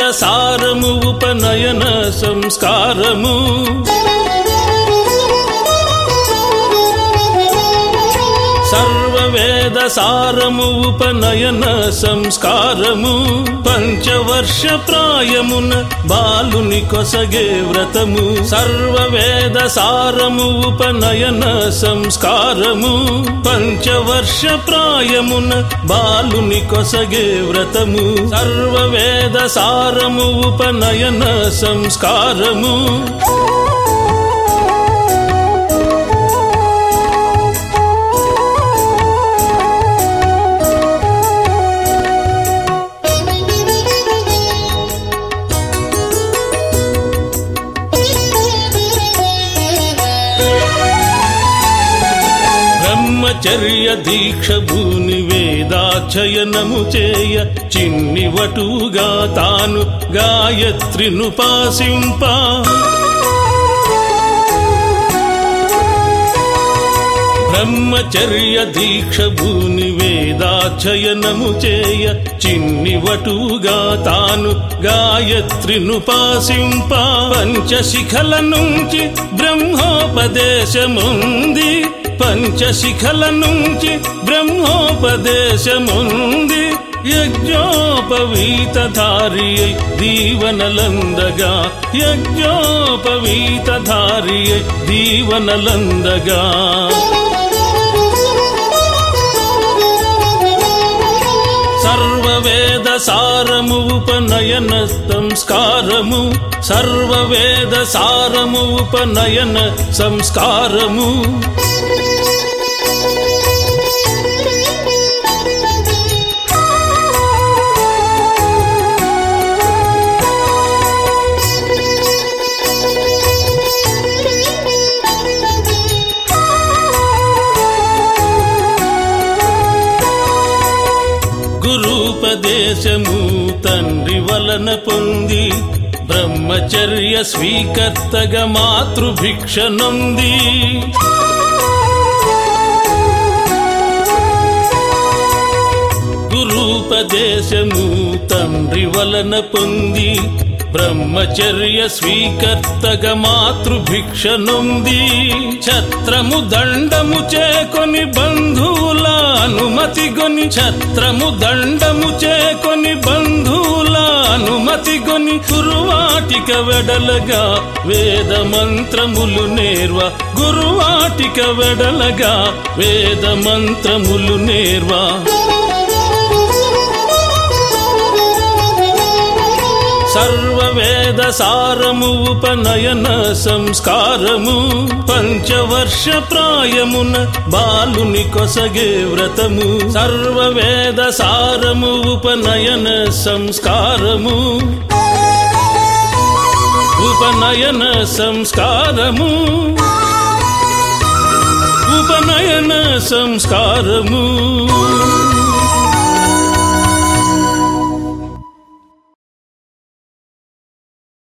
సారము ఉపనయన సంస్కారము సర్వవేద సారము ఉపనయన సంస్కారము పంచవర్ష ప్రాయమున బాలుని కొసగే వ్రతము సర్వవేద సారము ఉపనయన సంస్కారము పంచవర్ష ప్రాయమున బాలుని కొసగే వ్రతము సర్వవేద సారము ఉపనయన సంస్కారము బ్రహ్మచర్య దీక్ష భూని వేదాచయనము చేయ చిన్ని వటుగా తాను గాయత్రిను పాసింప బ్రహ్మచర్య దీక్ష భూని వేదాచయనము చేయ చిన్ని వటుగా తాను గాయత్రిను పాసింప పంచశిఖల నుంచి బ్రహ్మోపదేశముంది పంచశిఖల నుంచి బ్రహ్మోపదేశముంది యజ్ఞోపవీతధారి దీవనలందగా యజ్ఞోపవీతధారి దీవనలందగా సర్వవేద సారము ఉపనయన సంస్కారము సర్వవేద సారము ఉపనయన సంస్కారము గురూపదేశము తండ్రి వలన పొంది బ్రహ్మచర్య స్వీకర్తగా మాతృభిక్ష నొంది గురూపదేశము తండ్రి వలన పొంది బ్రహ్మచర్య స్వీకర్తగా మాతృభిక్ష నొంది ఛత్రము దండము చేకొని బంధువుల అనుమతి గొని ఛత్రము దండము చేకొని బంధువుల అనుమతి గొని గురువాటిక వెడలగా వేద మంత్రములు నేర్వ గురువాటిక వెడలగా వేద మంత్రములు నేర్వా సర్వవేద సారము ఉపనయన సంస్కారము పంచవర్ష ప్రాయమున బాలుని కొసగే వ్రతము సర్వవేద సారము ఉపనయన సంస్కారము ఉపనయన సంస్కారము ఉపనయన సంస్కారము